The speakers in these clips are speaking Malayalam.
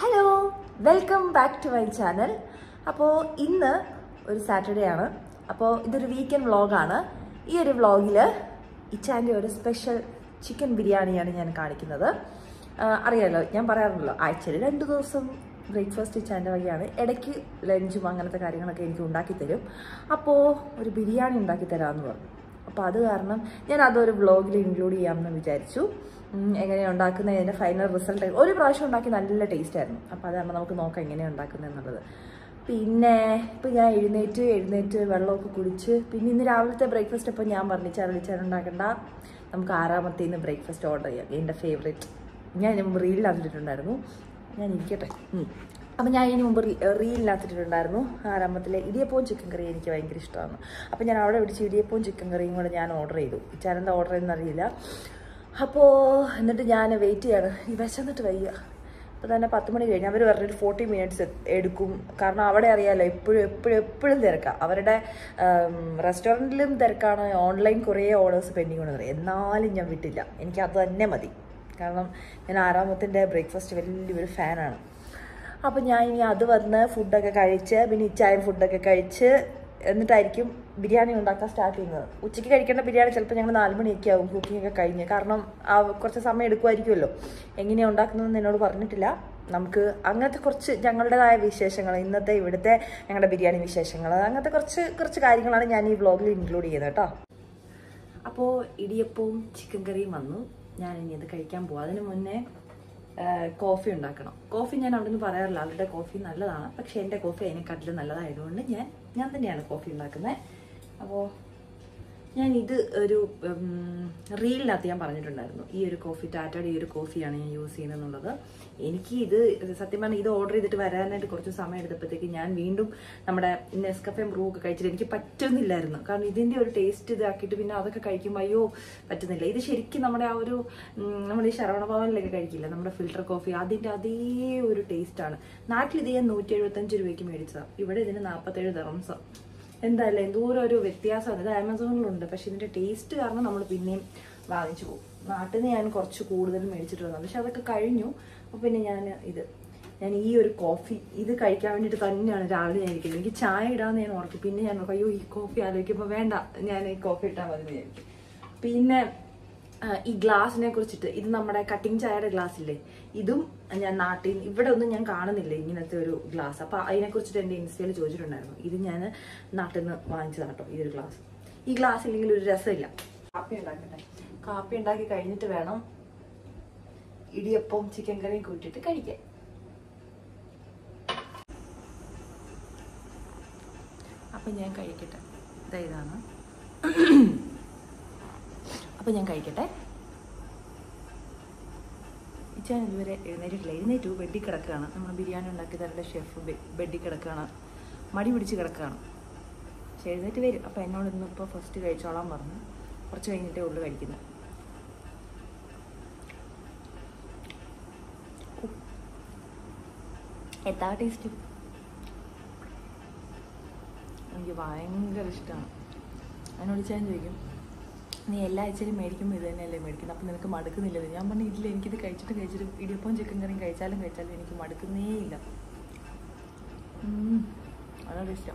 Hello welcome back to my channel അപ്പോൾ ഇന്ന് ഒരു സാറ്റർഡേ ആണ് അപ്പോൾ ഇതൊരു വീക്കെൻഡ് വ്ളോഗാണ് ഈ ഒരു വ്ളോഗിൽ ഇച്ചാൻ്റെ ഒരു സ്പെഷ്യൽ ചിക്കൻ ബിരിയാണിയാണ് ഞാൻ കാണിക്കുന്നത് ആ, അറിയാലോ ഞാൻ പറയാറുണ്ടല്ലോ ആഴ്ചയിൽ രണ്ട് ദിവസം ബ്രേക്ക്ഫാസ്റ്റ് ഇച്ചാൻ്റെ വഴിയാണ് ഇടയ്ക്ക് ലഞ്ചും അങ്ങനത്തെ കാര്യങ്ങളൊക്കെ എനിക്ക് ഉണ്ടാക്കി തരും അപ്പോൾ ഒരു ബിരിയാണി ഉണ്ടാക്കി തരാമെന്ന് പറഞ്ഞു അപ്പോൾ അത് കാരണം ഞാൻ അതൊരു വ്ളോഗിൽ ഇൻക്ലൂഡ് ചെയ്യാമെന്ന് വിചാരിച്ചു ഉം, എങ്ങനെയാണ് ഉണ്ടാക്കുന്നത് അതിൻ്റെ ഫൈനൽ റിസൾട്ട് ഒരു പ്രാവശ്യം ഉണ്ടാക്കി നല്ല ടേസ്റ്റ് ആയിരുന്നു അപ്പോൾ അത് കാരണം നമുക്ക് നോക്കാം എങ്ങനെയാണ് ഉണ്ടാക്കുന്നത് എന്നുള്ളത് പിന്നെ ഇപ്പം ഞാൻ എഴുന്നേറ്റ് എഴുന്നേറ്റ് വെള്ളമൊക്കെ കുടിച്ച് പിന്നെ ഇന്ന് രാവിലത്തെ ബ്രേക്ക്ഫാസ്റ്റ് ഇപ്പോൾ ഞാൻ പറഞ്ഞു ചരളിച്ചാൽ ഉണ്ടാക്കണ്ട നമുക്ക് ആറാമത്തെ ഇന്ന് ബ്രേക്ക്ഫാസ്റ്റ് ഓർഡർ ചെയ്യാം എൻ്റെ ഫേവറേറ്റ് ഞാൻ ഇതിന് മുമ്പ് റീലിനകത്തിട്ടുണ്ടായിരുന്നു ഞാൻ ഇരിക്കട്ടെ ഉം. അപ്പം ഞാൻ ഇതിന് മുമ്പ് റീലിനകത്തിട്ടുണ്ടായിരുന്നു ആരംഭത്തിലെ ഇടിയപ്പവും ചിക്കൻ കറി എനിക്ക് ഭയങ്കര ഇഷ്ടമാണ് അപ്പം ഞാൻ അവിടെ പിടിച്ച് ഇടിയപ്പവും ചിക്കൻ കറിയും കൂടെ ഞാൻ ഓർഡർ ചെയ്തു ചാനെന്താ ഓർഡർ ചെയ്യുന്ന അറിയില്ല അപ്പോൾ എന്നിട്ട് ഞാൻ വെയിറ്റ് ചെയ്യാണ് ഈ വിശന്നിട്ട് വയ്യ അപ്പോൾ തന്നെ പത്ത് മണി കഴിഞ്ഞ് അവർ പറഞ്ഞൊരു ഫോർട്ടി മിനിറ്റ്സ് എടുക്കും കാരണം അവിടെ അറിയാലോ എപ്പോഴും എപ്പോഴും എപ്പോഴും തിരക്കാണ് അവരുടെ റെസ്റ്റോറൻറ്റിലും തിരക്കാണ് ഓൺലൈൻ കുറേ ഓർഡേഴ്സ് പെൻഡിങ് ഉണ്ടെന്ന് പറയും എന്നാലും ഞാൻ വിട്ടില്ല എനിക്ക് അത് തന്നെ മതി കാരണം ഞാൻ ആറാമത്തിൻ്റെ ബ്രേക്ക്ഫാസ്റ്റ് വലിയൊരു ഫാനാണ് അപ്പം ഞാൻ ഇനി അത് വന്ന് ഫുഡൊക്കെ കഴിച്ച് പിന്നെ ഇച്ചായം ഫുഡൊക്കെ കഴിച്ച് എന്നിട്ടായിരിക്കും ബിരിയാണി ഉണ്ടാക്കാൻ സ്റ്റാർട്ട് ചെയ്യുന്നത് ഉച്ചയ്ക്ക് കഴിക്കേണ്ട ബിരിയാണി ചിലപ്പോൾ ഞങ്ങൾ നാല് മണിയൊക്കെ ആവും കുക്കിംഗ് ഒക്കെ കഴിഞ്ഞ് കാരണം ആ കുറച്ച് സമയം എടുക്കുമായിരിക്കുമല്ലോ എങ്ങനെയാണ് ഉണ്ടാക്കുന്നതെന്ന് എന്നോട് പറഞ്ഞിട്ടില്ല നമുക്ക് അങ്ങനത്തെ കുറച്ച് ഞങ്ങളുടേതായ വിശേഷങ്ങൾ ഇന്നത്തെ ഇവിടുത്തെ ഞങ്ങളുടെ ബിരിയാണി വിശേഷങ്ങൾ അങ്ങനത്തെ കുറച്ച് കുറച്ച് കാര്യങ്ങളാണ് ഞാൻ ഈ വ്ളോഗിൽ ഇൻക്ലൂഡ് ചെയ്യുന്നത് കേട്ടോ അപ്പോൾ ഇടിയപ്പവും ചിക്കൻ കറിയും വന്നു ഞാൻ ഇനി അത് കഴിക്കാൻ പോകും അതിന് മുന്നേ ആ, കോഫി ഉണ്ടാക്കണം കോഫി ഞാൻ അവിടെ നിന്ന് പറയാറില്ല അവരുടെ കോഫി നല്ലതാണ് പക്ഷെ എൻ്റെ കോഫി അതിനെക്കാട്ടിലും നല്ലതായതുകൊണ്ട് ഞാൻ ഞാൻ തന്നെയാണ് കോഫി ഉണ്ടാക്കുന്നത് അപ്പോൾ ഞാൻ ഇത് ഒരു ഉം, റീലിനകത്ത് ഞാൻ പറഞ്ഞിട്ടുണ്ടായിരുന്നു ഈ ഒരു കോഫി ടാറ്റയുടെ ഈ ഒരു കോഫിയാണ് ഞാൻ യൂസ് ചെയ്യുന്നത് എന്നുള്ളത് എനിക്ക് ഇത് സത്യം പറഞ്ഞാൽ ഇത് ഓർഡർ ചെയ്തിട്ട് വരാനായിട്ട് കുറച്ച് സമയം എടുത്തപ്പോഴത്തേക്ക് ഞാൻ വീണ്ടും നമ്മുടെ നെസ്കഫെ ബ്രൂ ഒക്കെ കഴിച്ചിട്ട് എനിക്ക് പറ്റുന്നില്ലായിരുന്നു കാരണം ഇതിന്റെ ഒരു ടേസ്റ്റ് ഇതാക്കിയിട്ട് പിന്നെ അതൊക്കെ കഴിക്കുമ്പോൾ അയ്യോ പറ്റുന്നില്ല ഇത് ശരിക്കും നമ്മുടെ ആ ഒരു ഉം, നമ്മുടെ ഈ ശരവണ ഭവനിലൊക്കെ കഴിക്കില്ല നമ്മുടെ ഫിൽട്ടർ കോഫി അതിന്റെ അതേ ഒരു ടേസ്റ്റാണ് നാട്ടിൽ ഇത് ഞാൻ നൂറ്റി എഴുപത്തഞ്ച് രൂപയ്ക്ക് മേടിച്ചതാണ് ഇവിടെ ഇതിന് നാൽപ്പത്തേഴ് ദറംസാണ് എന്തായാലും എന്തോരം ഒരു വ്യത്യാസമാണ് ഇത് ആമസോണിലുണ്ട് പക്ഷെ ഇതിന്റെ ടേസ്റ്റ് കാരണം നമ്മൾ പിന്നെയും വാങ്ങിച്ചു പോകും നാട്ടിൽ നിന്ന് ഞാൻ കുറച്ച് കൂടുതൽ മേടിച്ചിട്ട് വന്നു പക്ഷെ അതൊക്കെ കഴിഞ്ഞു അപ്പൊ പിന്നെ ഞാൻ ഇത് ഞാൻ ഈ ഒരു കോഫി ഇത് കഴിക്കാൻ വേണ്ടിയിട്ട് തന്നെയാണ് രാവിലെ ഞാൻ ഇരിക്കുന്നത് എനിക്ക് ചായ ഇടാന്ന് ഞാൻ ഓർക്കും പിന്നെ ഞാൻ ഓർക്കും അയ്യോ ഈ കോഫി ആലോചിക്കുമ്പോൾ വേണ്ട ഞാൻ ഈ കോഫി ഇട്ടാൽ മതി എന്ന് വിചാരിക്കും പിന്നെ ആ, ഈ ഗ്ലാസിനെ കുറിച്ചിട്ട് ഇത് നമ്മുടെ കട്ടിങ് ചായയുടെ ഗ്ലാസ് ഇല്ലേ ഇതും ഞാൻ നാട്ടിൽ ഇവിടെ ഒന്നും ഞാൻ കാണുന്നില്ല ഇങ്ങനത്തെ ഒരു ഗ്ലാസ് അപ്പൊ അതിനെ കുറിച്ചിട്ട് എന്റെ ഇൻസ്റ്റയിൽ ചോദിച്ചിട്ടുണ്ടായിരുന്നു ഇത് ഞാൻ നാട്ടിൽ നിന്ന് വാങ്ങിച്ചതാണ് കേട്ടോ ഈ ഒരു ഗ്ലാസ് ഈ ഗ്ലാസ് ഇല്ലെങ്കിൽ ഒരു രസമില്ല കാപ്പി ഉണ്ടാക്കട്ടെ കാപ്പി ഉണ്ടാക്കി കഴിഞ്ഞിട്ട് വേണം ഇടിയപ്പവും ചിക്കൻ കറിയും കൂട്ടിയിട്ട് കഴിക്കാൻ അപ്പൊ ഞാൻ കഴിക്കട്ടെ ദാ ഇതാണ് അപ്പൊ ഞാൻ കഴിക്കട്ടെ ഇച്ചാൻ ഇതുവരെ എഴുന്നേറ്റിട്ടില്ല എഴുന്നേറ്റു ബെഡിൽ കിടക്കുകയാണ് നമ്മൾ ബിരിയാണി ഉണ്ടാക്കി തരേണ്ട ഷെഫ് ബെഡിൽ കിടക്കുകയാണ് മടി പിടിച്ച് കിടക്കുകയാണ് പക്ഷെ എഴുന്നേറ്റ് വരും അപ്പം എന്നോട് ഇന്നിപ്പോൾ ഫസ്റ്റ് കഴിച്ചോളാൻ പറഞ്ഞു കുറച്ച് കഴിഞ്ഞിട്ടേ ഉള്ളു കഴിക്കുന്നത് എന്താ ടേസ്റ്റ് എനിക്ക് ഭയങ്കര ഇഷ്ടമാണ് അതിനോട് ഞാൻ ചോദിക്കും നീ എല്ലാ ആഴ്ചയിലും മേടിക്കുമ്പോൾ ഇത് തന്നെയല്ലേ മേടിക്കുന്നത് അപ്പം നിനക്ക് മടുക്കുന്നില്ലത് ഞാൻ പറഞ്ഞു ഇല്ല എനിക്കിത് കഴിച്ചിട്ട് കഴിച്ചിട്ട് ഇടിയപ്പവും ചിക്കൻ കറിയും കഴിച്ചാലും കഴിച്ചാലും എനിക്ക് മടുക്കുന്നേ ഇല്ല ഉം, വളരെ ഇഷ്ടം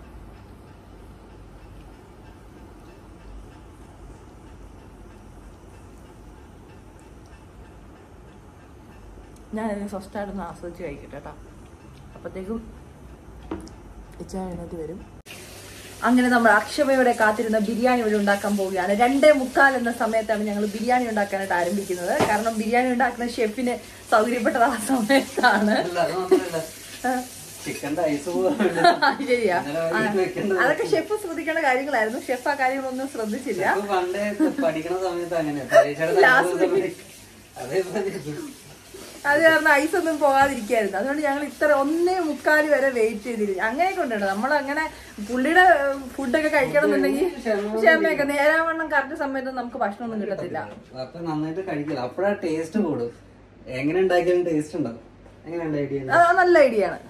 ഞാൻ അതിന് സ്വസ്ഥമായിട്ടൊന്ന് ആസ്വദിച്ച് കഴിക്കട്ടെ കേട്ടോ അപ്പോഴത്തേക്കും ഇച്ചാൻ എഴുന്നേറ്റ് വരും അങ്ങനെ നമ്മൾ അക്ഷമയോടെ കാത്തിരുന്ന ബിരിയാണി ഇവിടെ ഉണ്ടാക്കാൻ പോവുകയാണ് രണ്ടേ മുക്കാൽ എന്ന സമയത്താണ് ഞങ്ങൾ ബിരിയാണി ഉണ്ടാക്കാനായിട്ട് ആരംഭിക്കുന്നത് കാരണം ബിരിയാണി ഉണ്ടാക്കുന്ന ഷെഫിന് സൗകര്യപ്പെട്ടത് ആ സമയത്താണ് അല്ല, അത് മാത്രല്ല. ആ, ചിക്കന്റെ ഐസ് ശരിയാ ഇന്നലെ ആ, വൈകിട്ട് വെക്കേണ്ടത്. അതൊക്കെ ഷെഫ് ശ്രദ്ധിക്കേണ്ട കാര്യങ്ങളായിരുന്നു ഷെഫ് ആ കാര്യങ്ങളൊന്നും ശ്രദ്ധിച്ചില്ല പണ്ട് പഠിക്കണ സമയത്ത് അങ്ങനെ പരീക്ഷയുടെ Last തലേദിവസം minute. അതേപോലെ അത് കാരണം ഐസ് ഒന്നും പോകാതിരിക്കായിരുന്നു അതുകൊണ്ട് ഞങ്ങൾ ഇത്ര ഒന്നേ മുക്കാല് വരെ വെയിറ്റ് ചെയ്തിരുന്നു അങ്ങനെ കൊണ്ടുണ്ട് നമ്മൾ അങ്ങനെ പുള്ളിയുടെ ഫുഡൊക്കെ കഴിക്കണം എന്നുണ്ടെങ്കിൽ ക്ഷമയൊക്കെ നേരാവണ്ണം കറക്റ്റ് സമയത്ത് നമുക്ക് ഭക്ഷണമൊന്നും കിട്ടത്തില്ല അപ്പൊ നന്നായിട്ട് കഴിക്കില്ല അപ്പഴാ ടേസ്റ്റ് കൂടും എങ്ങനെ ഉണ്ടാക്കിയാലും ടേസ്റ്റ് ഉണ്ടാവും എങ്ങനെയുണ്ട് ഐഡിയ അത് നല്ല ഐഡിയ ആണ്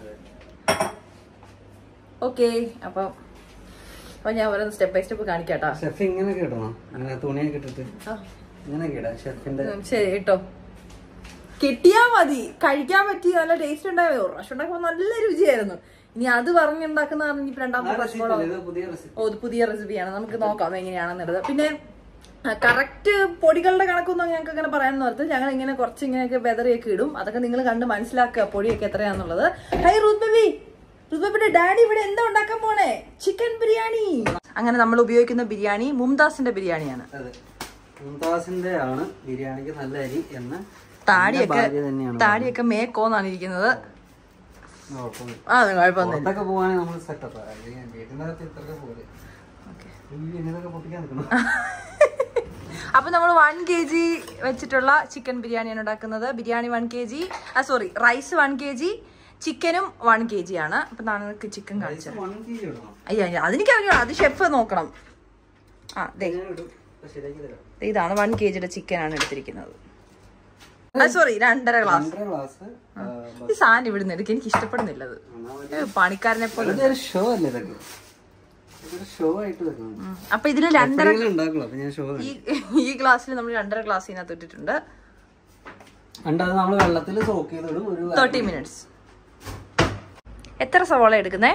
ഓക്കെ അപ്പം അപ്പൊ ഞാൻ ഓരോ സ്റ്റെപ്പ് ബൈ സ്റ്റെപ്പ് കാണിക്കാട്ടാ ഷെഫ് ഇങ്ങനെയൊക്കെ ഇടണം അങ്ങനെ തുണിയൊക്കെ ഇട്ടിട്ട് ആ, ഇങ്ങനെയൊക്കെ ഇടാം ഷെഫിന്റെ ഉം, ശരി കേട്ടോ കിട്ടിയാ മതി കഴിക്കാൻ പറ്റി നല്ല ടേസ്റ്റ് ഉണ്ടായോ ഒരു പ്രാവശ്യം ഉണ്ടാക്കുമ്പോൾ നല്ല രുചിയായിരുന്നു ഇനി അത് പറഞ്ഞുണ്ടാക്കുന്ന ഇനിയിപ്പോ രണ്ടാമത്തെ പ്രാവശ്യം കൂടെ ഇത് പുതിയ റെസിപ്പി ഓ ഇത് പുതിയ റെസിപ്പിയാണ് നമുക്ക് നോക്കാം എങ്ങനെയാണെന്നുള്ളത് പിന്നെ കറക്റ്റ് പൊടികളുടെ കണക്കൊന്നും ഞങ്ങൾക്ക് അങ്ങനെ പറയാൻ ഓർത്ത് ഞങ്ങൾ ഇങ്ങനെ കുറച്ച് ഇങ്ങനെയൊക്കെ ബെതറിയൊക്കെ ഇടും അതൊക്കെ നിങ്ങൾ കണ്ട് മനസ്സിലാക്കുക പൊടിയൊക്കെ എത്രയാന്നുള്ളത് ഹൈ റൂത്ത് ബേബി റൂത്ത് ബേബിയുടെ ഡാഡി ഇവിടെ എന്താ ഉണ്ടാക്കാൻ പോണേ ചിക്കൻ ബിരിയാണി അങ്ങനെ നമ്മൾ ഉപയോഗിക്കുന്ന ബിരിയാണി മുംതാസിന്റെ ബിരിയാണിയാണ് അതെ മുംതാസിന്റെ ആണ് ബിരിയാണിക്ക് നല്ല അരി എന്ന് താടിയൊക്കെ ഭാര്യ തന്നെയാണ് താടിയൊക്കെ മേക്കോന്നാണ് ഇരിക്കുന്നത് കുഴപ്പമൊന്നുമില്ല. ആ അത് കുഴപ്പമൊന്നുമില്ല പുറത്തൊക്കെ പോവാണെങ്കിൽ നമ്മൾ സെറ്റപ്പ് വീട്ടിന്റെ അകത്ത് ഇത്രയൊക്കെ പോലെ ഓക്കെ ഈ ഇതൊക്കെ പൊട്ടിക്കാൻ നിൽക്കണം അപ്പൊ നമ്മൾ വൺ കെ ജി വെച്ചിട്ടുള്ള ചിക്കൻ ബിരിയാണിയാണ് ഉണ്ടാക്കുന്നത് ബിരിയാണി വൺ കെ ജി ആ sorry rice one K G ചിക്കനും വൺ കെ ജി ആണ് അപ്പൊ നാളെ ചിക്കൻ കാണിച്ചത് വൺ കെ ജി ഇടണം അയ്യോ അയ്യോ, അതെനിക്ക് അറിയാം അത് ഷെഫ് നോക്കണം ആ ദേ ഞാൻ ഇടും അപ്പൊ ശരിയാക്കി തരാം ദേ ഇതാണ് വൺ കെ ജിയുടെ ചിക്കൻ ആണ് എടുത്തിരിക്കുന്നത് സോറി രണ്ടര ഗ്ലാസ് രണ്ടര ഗ്ലാസ് ഈ സാധനം ഇവിടുന്ന് എടുക്കുക എനിക്ക് ഇഷ്ടപ്പെടുന്നില്ല അത് ഏ, പണിക്കാരനെ പോലെ ഇതൊരു ഷോ അല്ലേ ഇതൊക്കെ ഇതൊരു ഷോ ആയിട്ട് വെക്കണം ഉം. അപ്പൊ ഇതിന് രണ്ടര ഉണ്ടാക്കുള്ളൂ അപ്പൊ ഞാൻ ഷോ ഈ ഈ ഗ്ലാസ്സിൽ നമ്മൾ രണ്ടര ഗ്ലാസ് ഇതിനകത്ത് ഇട്ടിട്ടുണ്ട് ഉണ്ട് അത് നമ്മൾ വെള്ളത്തിൽ സോക്ക് ചെയ്തിടും ഒരു തേർട്ടി മിനിറ്റ്സ് എത്ര സവാള എടുക്കുന്നേ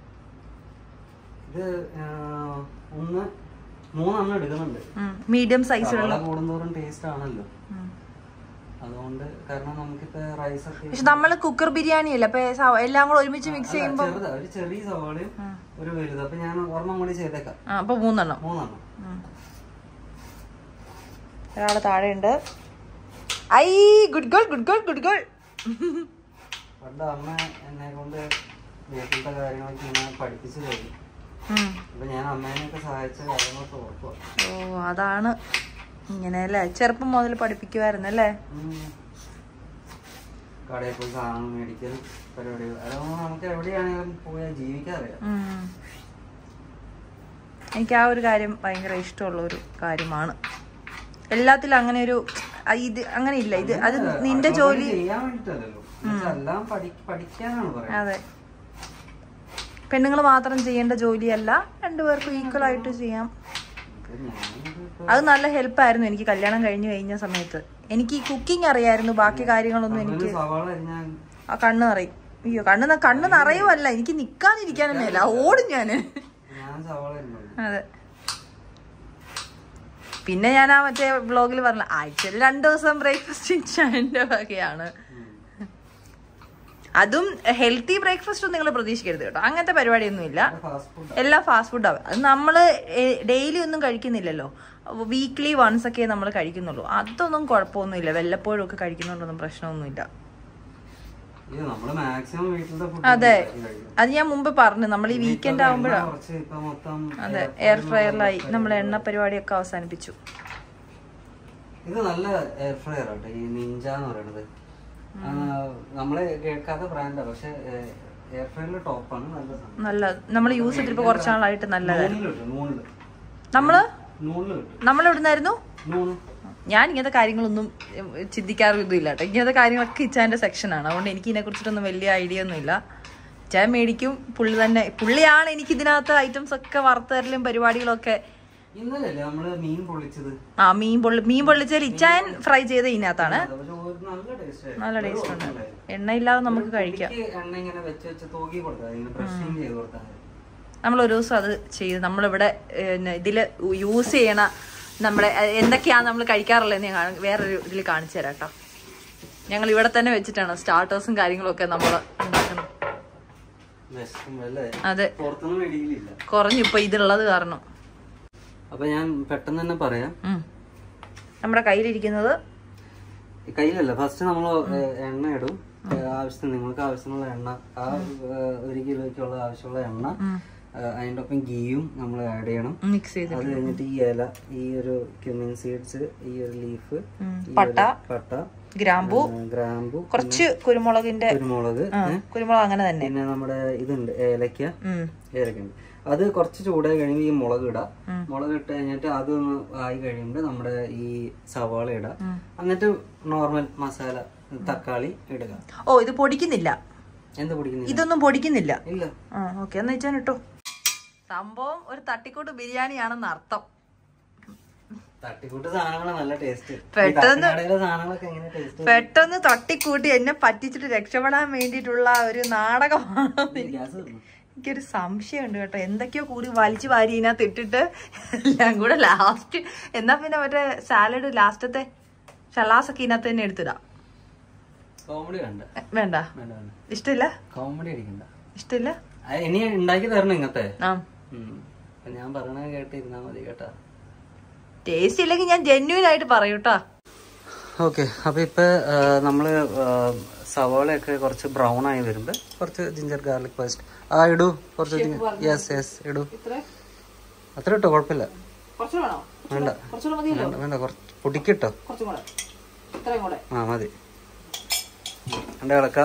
ഇത് ആ, ഒന്ന് മൂന്നെണ്ണം എടുക്കുന്നുണ്ട് മീഡിയം സൈസിലുള്ള സവാള കൂടുന്തോറും ടേസ്റ്റ് ആണല്ലോ അതുകൊണ്ട് കാരണം നമുക്കിപ്പോ റൈസ് ഒക്കെ പക്ഷെ നമ്മള് കുക്കർ ബിരിയാണി അല്ലേ അപ്പൊ സവ- എല്ലാം കൂടെ ഒരുമിച്ച് മിക്സ് അല്ല, ചെയ്യുമ്പോ ചെറുതാ ഒരു ചെറിയ സവാളയും ഒരു വലുത് അപ്പൊ ഞാൻ ഒരെണ്ണം കൂടി ചെയ്തേക്കാം ആ അപ്പൊ മൂന്നെണ്ണം മൂന്നെണ്ണം ഒരാള് താഴെ ഉണ്ട് ഐ good girl good girl good girl പണ്ട് അമ്മ എന്നെ കൊണ്ട് വീട്ടിലത്തെ കാര്യങ്ങളൊക്കെ ഇങ്ങനെ പഠിപ്പിച്ചു തരും അപ്പൊ ഞാൻ അമ്മേനെയൊക്കെ സഹായിച്ച കാര്യങ്ങളൊക്കെ ഓർക്കുക ഓ അതാണ് ഇങ്ങനെ അല്ലേ ചെറുപ്പം മുതൽ പഠിപ്പിക്കുമായിരുന്നു അല്ലേ കടയിൽ പോയി സാധനം മേടിക്കൽ പരിപാടികൾ അതൊന്നും നമുക്ക് എവിടെയാണെങ്കിലും പോയാൽ ജീവിക്കാൻ അറിയാം ഉം. എനിക്ക് ആ ഒരു കാര്യം ഭയങ്കര ഇഷ്ടമുള്ള ഒരു കാര്യമാണ് എല്ലാത്തിലും അങ്ങനെ ഒരു ആ, ഇത് അങ്ങനെ ഇല്ല ഇത് അത് നിന്റെ അടുക്കള ജോലി പണി ചെയ്യാൻ വേണ്ടിട്ടല്ലോ എല്ലാം പഠി- പഠിക്കാനാണ് പറയുന്നത് അതെ പെണ്ണുങ്ങൾ മാത്രം ചെയ്യേണ്ട ജോലിയല്ല രണ്ടുപേർക്കും ഈക്വൽ ആയിട്ട് ചെയ്യാം അപ്പൊ ഞാനിതിപ്പോ അത് നല്ല ഹെൽപ്പായിരുന്നു എനിക്ക് കല്യാണം കഴിഞ്ഞു കഴിഞ്ഞ സമയത്ത് എനിക്ക് ഈ കുക്കിംഗ് അറിയായിരുന്നു ബാക്കി കാര്യങ്ങളൊന്നും എനിക്ക് ഒരു സവാള അരിഞ്ഞാൽ ആ കണ്ണ് നിറയും അയ്യോ കണ്ണ് ന- കണ്ണ് നിറയുമല്ല എനിക്ക് നിക്കാതിരിക്കാനും മേല ഓടും ഞാന് ഞാൻ സവാള അരിഞ്ഞു അതെ പിന്നെ ഞാൻ ആ മറ്റേ വ്ളോഗിൽ പറഞ്ഞ ആഴ്ചയിൽ രണ്ടു ദിവസം ബ്രേക്ക്ഫാസ്റ്റ് ചായന്റെ വകയാണ് അതും ഹെൽത്തി ബ്രേക്ക്ഫാസ്റ്റ് ഒന്നും നിങ്ങൾ പ്രതീക്ഷിക്കരുത് കേട്ടോ അങ്ങനത്തെ പരിപാടിയൊന്നും ഇല്ല ഫാസ്റ്റ് ഫുഡ് എല്ലാം ഫാസ്റ്റ് ഫുഡ് ആവും അത് നമ്മൾ ഡെയിലി ഒന്നും കഴിക്കുന്നില്ലല്ലോ വീക്ക്ലി വൺസ് ഒക്കെ നമ്മൾ കഴിക്കുന്നുള്ളൂ അതൊന്നും കുഴപ്പമൊന്നുമില്ല വല്ലപ്പോഴും ഒക്കെ കഴിക്കുന്നതുകൊണ്ടൊന്നും പ്രശ്നമൊന്നുമില്ല ഇത് നമ്മള് മാക്സിമം വീട്ടിലത്തെ ഫുഡ് അതെ അത് ഞാൻ മുമ്പ് പറഞ്ഞു നമ്മൾ ഈ വീക്കെൻഡ് ആവുമ്പോഴാണ് കുറച്ച് ഇപ്പൊ മൊത്തം അതെ എയർ ഫ്രയറിലായി നമ്മൾ എണ്ണ പരിപാടിയൊക്കെ അവസാനിപ്പിച്ചു ഇത് നല്ല എയർ ഫ്രയർ ആട്ടോ ഈ നിഞ്ച എന്ന് പറയുന്നത് ആ, നമ്മള് കേൾക്കാത്ത ബ്രാൻഡാ പക്ഷെ എയർ ഫ്രയറിന്റെ ടോപ്പാണ് നല്ല സാധനം നല്ല നമ്മൾ യൂസ് ചെയ്തിട്ട് കുറച്ച് നാളായിട്ട് നല്ലതായിരുന്നു നൂലില് കിട്ടും നൂലില് നമ്മള് നൂലില് കിട്ടും നമ്മൾ എവിടുന്നായിരുന്നു നൂല് ഞാൻ ഇങ്ങനത്തെ കാര്യങ്ങളൊന്നും ഉം, ചിന്തിക്കാറും ഇതും ഇല്ല കേട്ടോ ഇങ്ങനത്തെ കാര്യങ്ങളൊക്കെ ഇച്ചാന്റെ സെക്ഷനാണ് അതുകൊണ്ട് എനിക്ക് ഇതിനെ കുറിച്ചിട്ടൊന്നും വലിയ ഐഡിയ ഒന്നും ഇല്ല ഇച്ചാൻ മേടിക്കും പുള്ളി തന്നെ പുള്ളിയാണ് എനിക്ക് ഇതിനകത്ത് ഐറ്റംസ് ഒക്കെ വറുത്തരലും പരിപാടികളൊക്കെ ഇന്നലെ അല്ലേ നമ്മള് മീൻ പൊള്ളിച്ചത് ആ മീൻ പൊള്ളി മീൻ പൊള്ളിച്ചാൽ ഇച്ചാൻ ഫ്രൈ ചെയ്ത ഇതിനകത്താണ് അത് പക്ഷെ ഒരു നല്ല ടേസ്റ്റ് നല്ല ടേസ്റ്റ് ഉണ്ട് എണ്ണയില്ലാതെ നമുക്ക് കഴിക്കാം എണ്ണ ഇങ്ങനെ വെച്ച് വെച്ച് തൂക്കി കൊടുത്താൽ ഇങ്ങനെ ബ്രഷിങ് ചെയ്ത് കൊടുത്താൽ മതി. നമ്മൾ ഒരു ദിവസം അത് ചെയ്ത് നമ്മളിവിടെ പിന്നെ ഇതില് യൂസ് ചെയ്യണ നമ്മുടെ അഹ് എന്തൊക്കെയാണ് നമ്മൾ കഴിക്കാറുള്ളതെന്ന് ഞാൻ കാണ- വേറൊരു ഇതിൽ കാണിച്ചു തരാം കേട്ടോ ഞങ്ങൾ ഇവിടെ തന്നെ വെച്ചിട്ടാണ് സ്റ്റാർട്ടേഴ്സും കാര്യങ്ങളും ഒക്കെ നമ്മൾ ഉണ്ടാക്കുന്നത് വിശക്കുമ്പോ അല്ലേ അതെ പുറത്തൊന്നും മേടിക്കലില്ല കുറഞ്ഞു ഇപ്പൊ ഇതുള്ളത് കാരണം അപ്പൊ ഞാൻ പെട്ടെന്ന് തന്നെ പറയാം ഉം. നമ്മുടെ കയ്യിലിരിക്കുന്നത് ഈ കയ്യിലല്ല ഫസ്റ്റ് നമ്മൾ എണ്ണ ഇടും ഏ, ആവശ്യത്തിന് നിങ്ങൾക്ക് ആവശ്യമുള്ള എണ്ണ ആ ഏ, ഒരു കിലോയ്ക്കുള്ള ആവശ്യമുള്ള എണ്ണ ഏ, അതിന്റെ ഒപ്പം ഗീയും നമ്മൾ ആഡ് ചെയ്യണം മിക്സ് ചെയ്ത് അത് കഴിഞ്ഞിട്ട് ഈ ഇല ഈ ഒരു ക്യുമിൻ സീഡ്സ് ഈ ഒരു ലീഫ് പട്ട പട്ട ഗ്രാമ്പു ഏ, ഗ്രാമ്പു കുറച്ച് കുരുമുളകിന്റെ കുരുമുളക് ആ, കുരുമുളക് അങ്ങനെ തന്നെ പിന്നെ നമ്മുടെ ഇതുണ്ട് ഏലക്ക ഉം. ഏലക്കുണ്ട് അത് കുറച്ച് ചൂടായി കഴിയുമ്പോൾ ഈ മുളക് ഇടാം മുളക് ഇട്ട് കഴിഞ്ഞിട്ട് അതൊന്ന് ആയി കഴിയുമ്പോൾ നമ്മുടെ ഈ സവാള ഇടാം എന്നിട്ട് നോർമൽ മസാല തക്കാളി ഇടുക ഓ ഇത് പൊടിക്കുന്നില്ല എന്ത് പിടിക്കുന്നില്ല ഇതൊന്നും പൊടിക്കുന്നില്ല ഇല്ല ആ ഓക്കെ എന്ന് വെച്ചാൽ ഇട്ടോ സംഭവം ഒരു തട്ടിക്കൂട്ട് ബിരിയാണിയാണെന്ന് അർത്ഥം തട്ടിക്കൂട്ട് സാധനങ്ങളാ നല്ല ടേസ്റ്റ് പെട്ടെന്ന് കടയിലെ സാധനങ്ങളൊക്കെ എങ്ങനെ ടേസ്റ്റ് പെട്ടെന്ന് തട്ടിക്കൂട്ടി എന്നെ പറ്റിച്ചിട്ട് രക്ഷപ്പെടാൻ വേണ്ടിയിട്ടുള്ള ഒരു നാടകമാണ് ഗ്യാസ് തീർന്നു എനിക്കൊരു സംശയമുണ്ട് കേട്ടോ എന്തൊക്കെയോ കൂടി വലിച്ചു വാരി ഇതിനകത്ത് ഇട്ടിട്ട് എല്ലാം കൂടെ ലാസ്റ്റ് എന്നാ പിന്നെ മറ്റേ സാലഡ് ലാസ്റ്റത്തെ ഷലാസൊക്കെ ഇതിനകത്ത് തന്നെ എടുത്തിടാം കോമഡി വേണ്ട എ, വേണ്ട വേണ്ട വേണ്ട ഇഷ്ടമില്ല കോമഡി അടിക്കണ്ട ഇഷ്ടമില്ല അത് ഇനി ഉണ്ടാക്കി തരണം ഇങ്ങനത്തെ ആ ഉം. അപ്പൊ ഞാൻ പറയണ കേട്ടിരുന്നാ മതി കേട്ടാ ടേസ്റ്റ് ഇല്ലെങ്കിൽ ഞാൻ ജെന്യൂൻ ആയിട്ട് പറയൂട്ടാ ഓക്കെ അപ്പൊ ഇപ്പൊ ആ, നമ്മള് ആ, സവാളയൊക്കെ കുറച്ച് ബ്രൗൺ ആയി വരുമ്പോ കുറച്ച് ജിഞ്ചർ ഗാർലിക് പേസ്റ്റ് ആ ഇടൂ കുറച്ച് യെസ് യെസ് ഇടൂ അത്ര ഇട്ടോ കുഴപ്പമില്ല വേണ്ട വേണ്ട വേണ്ട കുറച്ച് പൊടിക്കിട്ടോ ആ മതി രണ്ട് ഇളക്ക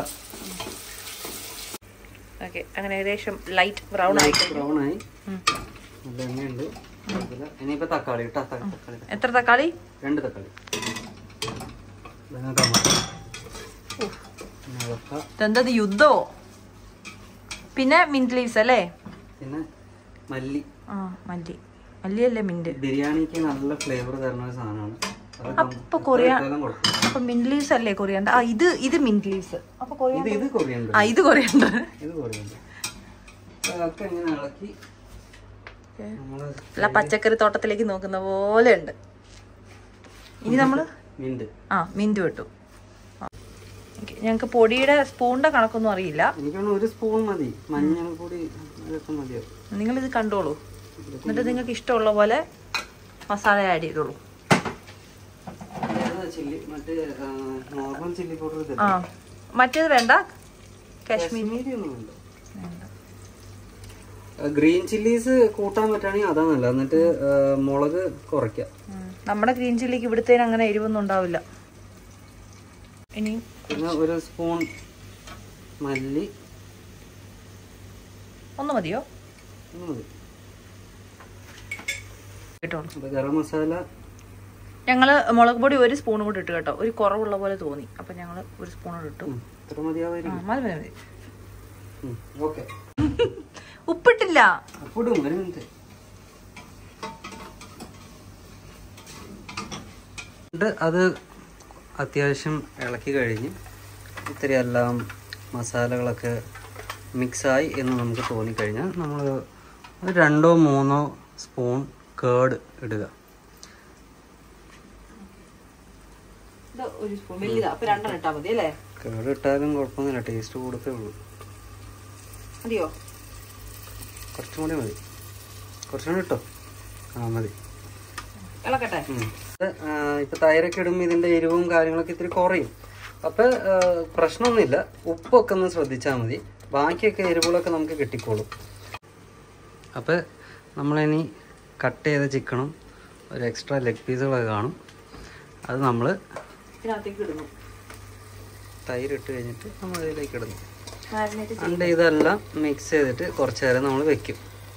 ഓക്കെ അങ്ങനെ ഏകദേശം ലൈറ്റ് ബ്രൗൺ ആയി ബ്രൗൺ ആയി നല്ല എണ്ണയുണ്ട് കുഴപ്പമില്ല. ഇനിയിപ്പോ തക്കാളി ഇട്ടോ തക്കാളി എത്ര തക്കാളി രണ്ട് തക്കാളി ഇതങ്ങ് ടൊമാറ്റോ. പിന്നെ ഇളക്ക. ഇതെന്തത് യുദ്ധമോ പിന്നെ മിന്റ് ലീവ്സ് അല്ലേ പിന്നെ മല്ലി ആ മല്ലി മല്ലിയല്ലേ മിന്റ് ബിരിയാണിക്ക് നല്ല ഫ്ലേവർ തരുന്ന ഒരു സാധനമാണ് അത് അപ്പൊ കൊറിയ ഇട്ടാലും കുഴപ്പമില്ല. അപ്പൊ മിന്റ് ലീവ്സ് അല്ലേ കൊറിയണ്ട ആ ഇത് ഇത് മിന്റ് ലീവ്സ് അപ്പൊ കൊറിയ ഇത് ഇത് കൊറിയണ്ട് ആ ഇത് കൊറിയണ്ട ഇത് കൊറിയണ്ട് അതൊക്കെ ഇങ്ങനെ ഇളക്കി നമ്മള് അല്ല പച്ചക്കറി തോട്ടത്തിലേക്ക് നോക്കുന്ന പോലെ ഉണ്ട് ഇനി നമ്മള് മിന്റ് ആ മിന്റ് വിട്ടു ഞങ്ങൾക്ക് പൊടിയുടെ സ്പൂണിന്റെ കണക്കൊന്നും അറിയില്ല എനിക്കാണ് ഒരു സ്പൂൺ മതി മഞ്ഞൾ പൊടി അതൊക്കെ മതിയാവും നിങ്ങൾ ഇത് കണ്ടോളൂ എന്നിട്ട് നിങ്ങൾക്ക് ഇഷ്ടമുള്ള പോലെ മസാല ആഡ് ചെയ്തോളൂ ചില്ലി മറ്റേ നോർമൽ ചില്ലി പൗഡർ ആ മറ്റേത് വേണ്ട കാശ്മീർ കാശ്മീരി ഒന്നും വേണ്ട ഗ്രീൻ ചില്ലീസ് കൂട്ടാൻ പറ്റുകയാണെങ്കിൽ അതാ നല്ലത് എന്നിട്ട് ആ, മുളക് കുറയ്ക്കാം ഉം. നമ്മുടെ ഗ്രീൻ ചില്ലിക്ക് ഇവിടുത്തേന് അങ്ങനെ എരിവൊന്നും ഉണ്ടാവില്ല ഇനി പിന്നെ ഒരു സ്പൂൺ മല്ലി ഒന്ന് മതിയോ ഇത് മതി കേട്ടോളൂ അപ്പൊ ഗരം മസാല ഞങ്ങള് മുളക് പൊടി ഒരു സ്പൂൺ കൂടി ഇട്ടു കേട്ടോ ഒരു കുറവുള്ള പോലെ തോന്നി അപ്പൊ ഞങ്ങള് ഒരു സ്പൂൺ കൂടി ഇട്ടു ഉം, ഇത്ര ആ, മതിയാവായിരിക്കും മതി മതി മതി ഓക്കെ ഉപ്പിട്ടില്ല അപ്പോടും ഒരു മിനിറ്റ് എന്നിട്ട് അത് അത്യാവശ്യം ഇളക്കി കഴിഞ്ഞ് ഇത്തിരി എല്ലാം മസാലകളൊക്കെ മിക്സായി എന്ന് നമുക്ക് തോന്നിക്കഴിഞ്ഞാൽ നമ്മൾ ഒരു രണ്ടോ മൂന്നോ സ്പൂൺ കേട് ഇടുക ഒരു സ്പൂൺ വലിയതാ അപ്പൊ രണ്ടെണ്ണം ഇട്ടാ മതി അല്ലേ കേട് ഇട്ടാലും കുഴപ്പമൊന്നുമില്ല ടേസ്റ്റ് കൂടത്തേ ഉള്ളൂ മതിയോ കുറച്ചും കൂടി മതി കുറച്ചും കൂടി ഇട്ടോ ആ മതി ഇളക്കട്ടെ ഉം. ഇത്, ആ, ഇപ്പൊ തൈരൊക്കെ ഇടുമ്പോൾ ഇതിന്റെ എരിവും കാര്യങ്ങളൊക്കെ ഇത്തിരി കുറയും അപ്പൊ ആ, പ്രശ്നമൊന്നുമില്ല ഉപ്പൊക്കെ ഒന്ന് ശ്രദ്ധിച്ചാൽ മതി ബാക്കിയൊക്കെ എരിവുകളൊക്കെ നമുക്ക് കിട്ടിക്കോളും അപ്പൊ നമ്മളിനി കട്ട് ചെയ്ത ചിക്കണും ഒരു എക്സ്ട്രാ ലെഗ് പീസുകളൊക്കെ കാണും അത് നമ്മൾ ഇതിനകത്തേക്ക് ഇടുന്നു തൈര് ഇട്ട് കഴിഞ്ഞിട്ട് നമ്മൾ അതിലേക്ക് ഇടുന്നു മാരിനേറ്റ് എന്നിട്ട് ഇതെല്ലാം മിക്സ് ചെയ്തിട്ട് കുറച്ച് നേരം നമ്മൾ വെക്കും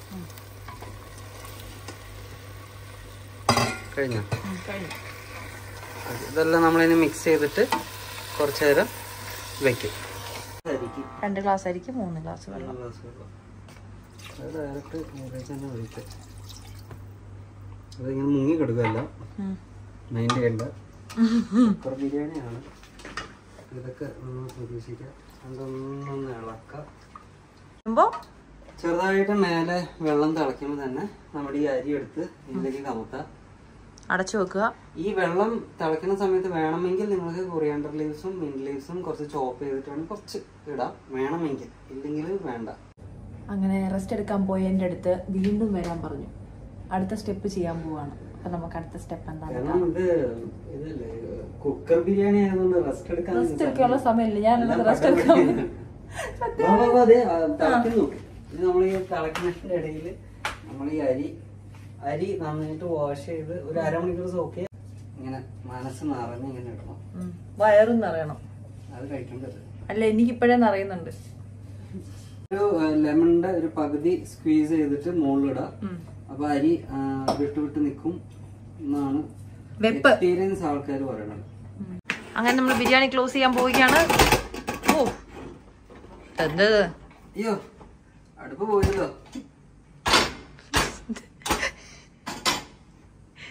കഴിഞ്ഞോ കഴിഞ്ഞു ഇതെല്ലാം നമ്മളിനി മിക്സ് ചെയ്തിട്ട് കുറച്ച് നേരം വെക്കും രണ്ട് ഗ്ലാസ് ആയിരിക്കും മൂന്ന് ഗ്ലാസ് വെള്ളം അത് ഡയറക്റ്റ് ഇതിലേക്ക് തന്നെ ഒഴിക്കുക അതിങ്ങനെ മുങ്ങി കിടക്കുകയല്ല ഉം. മൈൻഡ് ചെയ്യണ്ട കുക്കർ ബിരിയാണിയാണ് ഇതൊക്കെ നമ്മൾ പ്രതീക്ഷിക്കുക അതൊന്നൊന്ന് ഇളക്കാം ആകുമ്പോ ചെറുതായിട്ട് മേലെ വെള്ളം തിളയ്ക്കുമ്പോൾ തന്നെ നമ്മുടെ ഈ അരി എടുത്ത് ഇതിലേക്ക് കമത്താം അടച്ചു വെക്കുക ഈ വെള്ളം തിളയ്ക്കുന്ന സമയത്ത് വേണമെങ്കിൽ നിങ്ങൾക്ക് കൊറിയാണ്ടർ ലീവ്സും മിന്റ് ലീവ്സും കുറച്ച് ചോപ്പ് ചെയ്തിട്ടാണ് കുറച്ച് ഇടാം വേണമെങ്കിൽ ഇല്ലെങ്കിൽ വേണ്ട അങ്ങനെ റെസ്റ്റ് എടുക്കാൻ പോയി എൻ്റെ അടുത്ത് വീണ്ടും വരാൻ പറഞ്ഞു അടുത്ത സ്റ്റെപ്പ് ചെയ്യാൻ പോവാണ് അപ്പൊ നമുക്ക് അടുത്ത സ്റ്റെപ്പ് എന്താണ് കാരണം ഇത് ഇതല്ലേ കുക്കർ ബിരിയാണി ആയതുകൊണ്ട് റെസ്റ്റ് എടുക്കാൻ റെസ്റ്റ് എടുക്കാനുള്ള സമയമില്ല ഞാൻ റെസ്റ്റ് എടുക്കാൻ വാ, വാ, വാ, ദേ, ആ, തിളയ്ക്കുന്നു ഇത് നമ്മൾ ഈ തിളക്കുന്നതിന്റെ ഇടയിൽ നമ്മൾ ഈ അരി അരി നന്നായിട്ട് വാഷ് ചെയ്ത് ഒരു അരമണിക്കൂർ സോക്ക് ഇങ്ങനെ മനസ്സ് നിറഞ്ഞ് ഇങ്ങനെ ഇടണം ഉം. വയറും നിറയണം അത് കഴിക്കേണ്ടത് അല്ല എനിക്ക് ഇപ്പോഴേ നിറയുന്നുണ്ട് ഒരു ലെമണിന്റെ ഒരു പകുതി സ്ക്വീസ് ചെയ്തിട്ട് മുകളിലിടാം ഉം. അപ്പൊ അരി ആ, വിട്ട് വിട്ട് നിൽക്കും എന്നാണ് വെപ്പ് എക്സ്പീരിയൻസ് ആൾക്കാർ പറയണത് അങ്ങനെ നമ്മൾ ബിരിയാണി ക്ലോസ് ചെയ്യാൻ പോവുകയാണ് ഓ എന്ത് അയ്യോ അടുപ്പ് പോയല്ലോ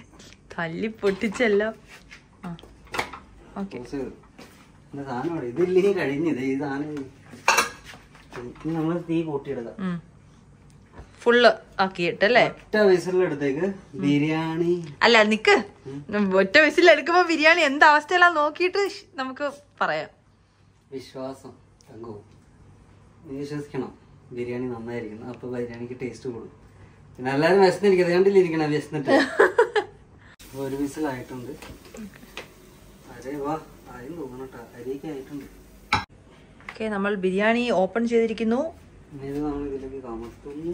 തല്ലി പൊട്ടിച്ചല്ലോ ആ ഓക്കെ കുറച്ച് എന്താ സാധനം ഇവിടെ? ഇതില്ലെങ്കിൽ കഴിഞ്ഞത് ഈ സാധനം ഇനി നമ്മൾ തീ കൂട്ടിയെടുക്കാം ഫുള്ള് ആക്കിയിട്ടല്ലേ ഒറ്റ വിസിലെടുത്തേക്ക് ബിരിയാണി അല്ല നിക്ക് ഒറ്റ വിസിൽ എടുക്കുമ്പോ ബിരിയാണി എന്ത് അവസ്ഥയിലാ നോക്കിയിട്ട് ഷ് നമുക്ക് പറയാം വിശ്വാസം തങ്കു നീ വിശ്വസിക്കണം ബിരിയാണി നന്നായിരിക്കുന്നു അപ്പൊ ബിരിയാണിക്ക് ടേസ്റ്റ് കൂടും പിന്നെ എല്ലാരും വിശന്നിരിക്കുന്നത് കണ്ടില്ലിരിക്കണ വിശന്നിട്ട് അപ്പൊ ഒരു വിസിലായിട്ടുണ്ട് അരേ വാ ആയും തോന്നണട്ടാ അരിയൊക്കെ ആയിട്ടുണ്ട് ഓക്കെ നമ്മൾ ബിരിയാണി ഓപ്പൺ ചെയ്തിരിക്കുന്നു ഇനി ഇത് നമ്മൾ ഇതിലേക്ക് കമത്തുന്നു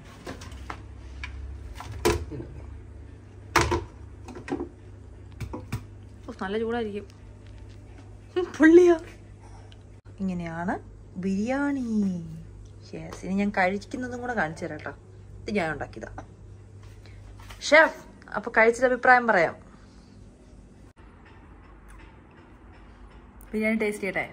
ഓ, നല്ല ചൂടായിരിക്കും ഉം, പൊള്ളിയോ ഇങ്ങനെയാണ് ബിരിയാണി യെസ് ഇനി ഞാൻ കഴിക്കുന്നതും കൂടെ കാണിച്ചു തരാം കേട്ടോ ഇത് ഞാൻ ഉണ്ടാക്കിയതാ ഷെഫ് അപ്പൊ കഴിച്ചിട്ട് അഭിപ്രായം പറയാം ബിരിയാണി ടേസ്റ്റ് ചെയ്യട്ടെ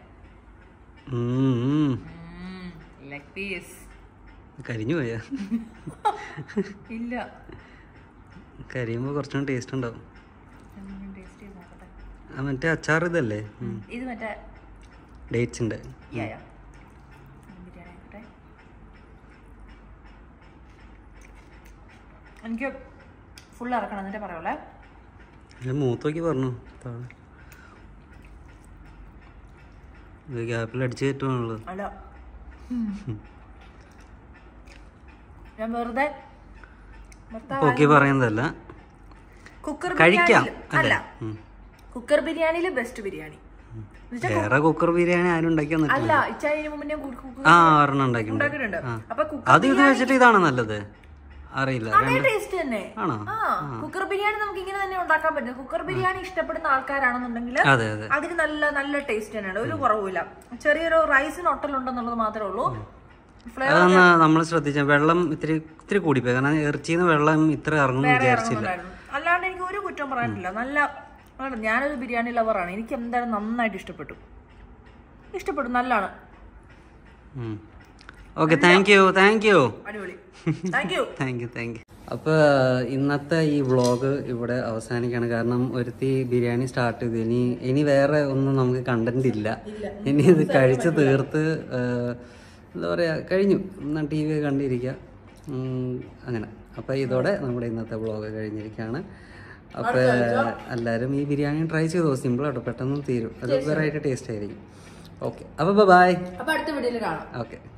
ലൈക്ക് പീസ് കരിഞ്ഞു പോയാ ഇല്ല കരിയുമ്പോ കുറച്ചുകൂടി ടേസ്റ്റ് ഉണ്ടാവും ടേസ്റ്റ് ചെയ്ത് നോക്കട്ടെ ആ മറ്റേ അച്ചാർ ഇതല്ലേ ഇത് മറ്റേ ഡേറ്റ്സിന്റെ യാ, യാ. ബിരിയാണി ആയിക്കോട്ടെ. എനിക്ക് ഫുൾ ഇറക്കണം എന്നിട്ട് പറയുള്ളേ ഞാൻ മൂത്തോക്കി പറഞ്ഞു താഴെ ഇത് ഗ്യാപ്പിൽ അടിച്ചു കയറ്റുവാണുള്ളത് അല്ല ഞാൻ വെറുതെ ഓക്കെ പറയുന്നതല്ല കുക്കർ കഴിക്കാം അല്ല അല്ലേ ഉം. കുക്കർ ബിരിയാണിയില് ബെസ്റ്റ് ബിരിയാണി വേറെ കുക്കർ ബിരിയാണി ആരും ഉണ്ടാക്കി അല്ല തന്നിട്ടില്ല ഇച്ചായതിന് മുമ്പ് ഞാൻ കു- കുക്കർ ആ ഒരെണ്ണം ഉണ്ടാക്കിയിട്ടുണ്ട് ഉണ്ടാക്കിയിട്ടുണ്ട് ആ. അപ്പൊ കുക്കർ അത് ഇത് വെച്ചിട്ട് ഇതാണ് നല്ലത് അറിയില്ല അതേ രണ്ട് ടേസ്റ്റ് തന്നെ ആണോ ആ കുക്കർ ബിരിയാണി നമുക്ക് ഇങ്ങനെ തന്നെ ഉണ്ടാക്കാൻ പറ്റും കുക്കർ ബിരിയാണി ഇഷ്ടപ്പെടുന്ന ആൾക്കാരാണെന്നുണ്ടെങ്കിൽ അതെ അതെ അതിന് നല്ല നല്ല ടേസ്റ്റ് തന്നെയാണ് ഒരു കുറവുമില്ല ചെറിയൊരു റൈസിന് ഒട്ടലുണ്ടെന്നുള്ളത് മാത്രമേ ഉള്ളൂ ഫ്ലേവർ അതൊന്ന് നമ്മൾ ശ്രദ്ധിച്ച വെള്ളം ഇത്തിരി ഇത്തിരി കൂടിപ്പോയി കാരണം ഇറച്ചിന്ന് വെള്ളം ഇത്ര ഇറങ്ങുന്നു വിചാരിച്ചില്ല ഇറങ്ങുന്നുണ്ടായിരുന്നു അല്ലാണ്ട് എനിക്ക് ഒരു കുറ്റം പറയാനില്ല നല്ല ആണ്. ഞാനൊരു ബിരിയാണി ലവറാണ് എനിക്ക് എന്തായാലും നന്നായിട്ട് ഇഷ്ടപ്പെട്ടു ഇഷ്ടപ്പെട്ടു നല്ലതാണ് okay thank you thank you അടിപൊളി thank you thank you thank you അപ്പോൾ ഇന്നത്തെ ഈ വ്ളോഗ് ഇവിടെ അവസാനിക്കുകയാണ് കാരണം ഒരുത്തി ബിരിയാണി സ്റ്റാർട്ട് ചെയ്തു ഇനി ഇനി വേറെ ഒന്നും നമുക്ക് കണ്ടന്റ് ഇല്ല ഇനി ഇത് കഴിച്ച് തീർത്ത് ആ, എന്താ പറയുക കഴിഞ്ഞു എന്നാൽ ടി വി കണ്ടിരിക്കുക ഉം, അങ്ങനെ അപ്പോൾ ഇതോടെ നമ്മുടെ ഇന്നത്തെ വ്ളോഗ് കഴിഞ്ഞിരിക്കുകയാണ് അപ്പോൾ എല്ലാവരും ഈ ബിരിയാണി ട്രൈ ചെയ്തോ സിമ്പിളാട്ടോ പെട്ടെന്ന് തീരും അത് വെറൈറ്റി ടേസ്റ്റ് ആയിരിക്കും ഓക്കെ അപ്പോൾ ബൈ അപ്പൊ അടുത്ത വീഡിയോയിൽ കാണാം ഓക്കെ